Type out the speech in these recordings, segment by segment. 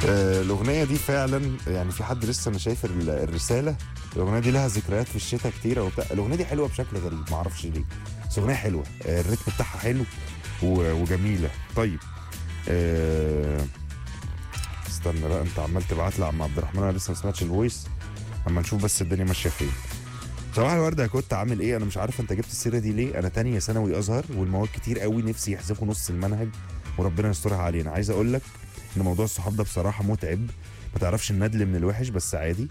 آه، الاغنيه دي فعلا يعني في حد لسه انا شايف ال- الرساله الاغنيه دي لها ذكريات في الشتاء كتيره وبتاع الاغنيه دي حلوه بشكل غريب ما اعرفش ليه بس اغنيه حلوه آه، الريتم بتاعها حلو و- وجميله طيب آه، استنى لا انت عمال تبعت لي عم عبد الرحمن انا لسه ما سمعتش الفويس اما نشوف بس الدنيا ماشيه فين صباح الورد يا كنت عامل ايه انا مش عارف انت جبت السيره دي ليه انا تانية ثانوي ازهر والمواد كتير قوي نفسي يحذفوا نص المنهج وربنا يسترها علينا عايز اقول لك ان موضوع الصحاب ده بصراحه متعب ما تعرفش الندل من الوحش بس عادي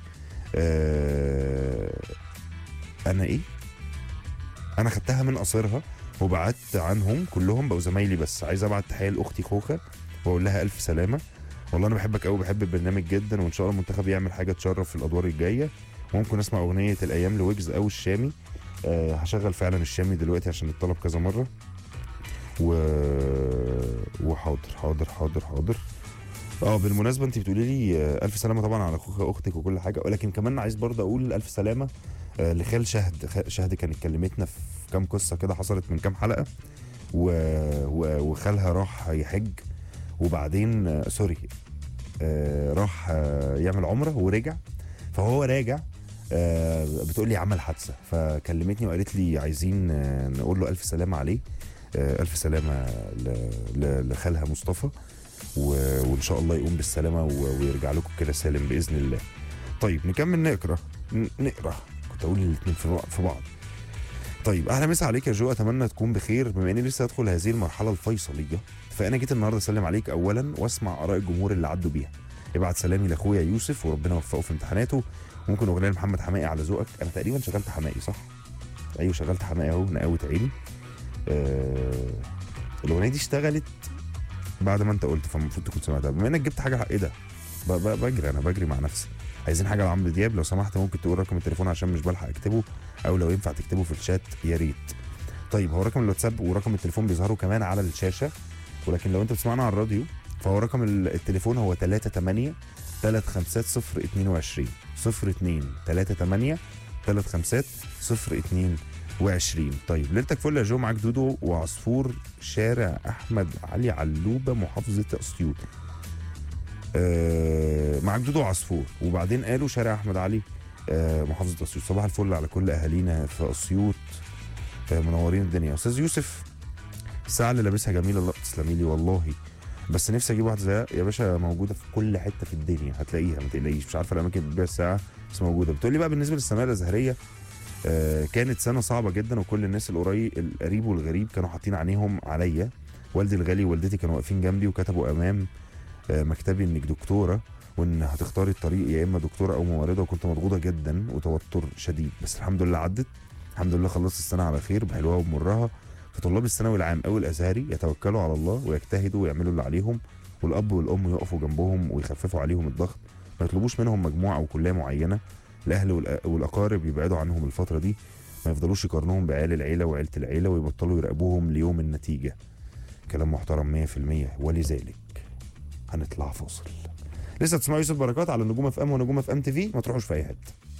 آه انا ايه انا خدتها من قصيرها وبعدت عنهم كلهم بقوا زمايلي بس عايز ابعت تحيه لاختي خوخه واقول لها الف سلامه والله انا بحبك قوي بحب البرنامج جدا وان شاء الله المنتخب يعمل حاجه تشرف في الادوار الجايه ممكن اسمع اغنيه الايام لويجز او الشامي أه هشغل فعلا الشامي دلوقتي عشان الطلب كذا مره و... وحاضر حاضر حاضر حاضر اه بالمناسبه انت بتقولي لي آه، الف سلامه طبعا على اخوك اختك وكل حاجه ولكن كمان عايز برضه اقول الف سلامه آه، لخال شهد خ- شهد كانت كلمتنا في كام قصه كده حصلت من كام حلقه و... و... وخالها راح يحج وبعدين آه، سوري آه، راح آه، يعمل عمره ورجع فهو راجع آه، بتقول لي عمل حادثه فكلمتني وقالت لي عايزين آه، نقول له الف سلامه عليه آه، الف سلامه ل- ل- لخالها مصطفى و- وان شاء الله يقوم بالسلامه و- ويرجع لكم كده سالم باذن الله طيب نكمل نقرا ن- نقرا كنت اقول الاثنين في بعض- في بعض طيب اهلا مسا عليك يا جو اتمنى تكون بخير بما اني لسه ادخل هذه المرحله الفيصليه فانا جيت النهارده اسلم عليك اولا واسمع اراء الجمهور اللي عدوا بيها ابعت سلامي لاخويا يوسف وربنا يوفقه في امتحاناته ممكن اغنيه لمحمد حماقي على ذوقك انا تقريبا شغلت حماقي صح ايوه شغلت حماقي اهو نقاوة عيني آه الاغنيه دي اشتغلت بعد ما انت قلت فالمفروض تكون سمعتها بما انك جبت حاجه ايه ده ب- ب- بجري انا بجري مع نفسي عايزين حاجه لعمرو دياب لو سمحت ممكن تقول رقم التليفون عشان مش بلحق اكتبه او لو ينفع تكتبه في الشات يا ريت طيب هو رقم الواتساب ورقم التليفون بيظهروا كمان على الشاشه ولكن لو انت بتسمعنا على الراديو فهو رقم ال- التليفون هو 38 350 022 02 38 350 022 طيب ليلتك فل يا جو معاك دودو وعصفور شارع احمد علي علوبه محافظه اسيوط آه معاك دودو وعصفور وبعدين قالوا شارع احمد علي آه محافظه اسيوط صباح الفل على كل اهالينا في اسيوط آه منورين الدنيا استاذ يوسف الساعه اللي لابسها جميله الله تسلمي لي والله بس نفسي اجيب واحده زيها يا باشا موجوده في كل حته في الدنيا هتلاقيها ما تقلقيش مش عارفه الاماكن اللي بتبيع الساعه بس موجوده بتقول لي بقى بالنسبه للثانويه الازهريه آه، كانت سنه صعبه جدا وكل الناس القريب القريب والغريب كانوا حاطين عينيهم عليا والدي الغالي ووالدتي كانوا واقفين جنبي وكتبوا امام آه، مكتبي انك دكتوره وان هتختاري الطريق يا اما دكتوره او ممرضه وكنت مضغوطه جدا وتوتر شديد بس الحمد لله عدت الحمد لله خلصت السنه على خير بحلوها وبمرها فطلاب الثانوي العام او الازهري يتوكلوا على الله ويجتهدوا ويعملوا اللي عليهم والاب والام يقفوا جنبهم ويخففوا عليهم الضغط ما يطلبوش منهم مجموعه او كليه معينه الاهل والأ- والاقارب يبعدوا عنهم الفتره دي ما يفضلوش يقارنوهم بعيال العيله وعيله العيله ويبطلوا يراقبوهم ليوم النتيجه كلام محترم 100% ولذلك هنطلع فاصل لسه تسمعوا يوسف بركات على نجوم اف ام ونجوم اف ام تي في ما تروحوش في اي حته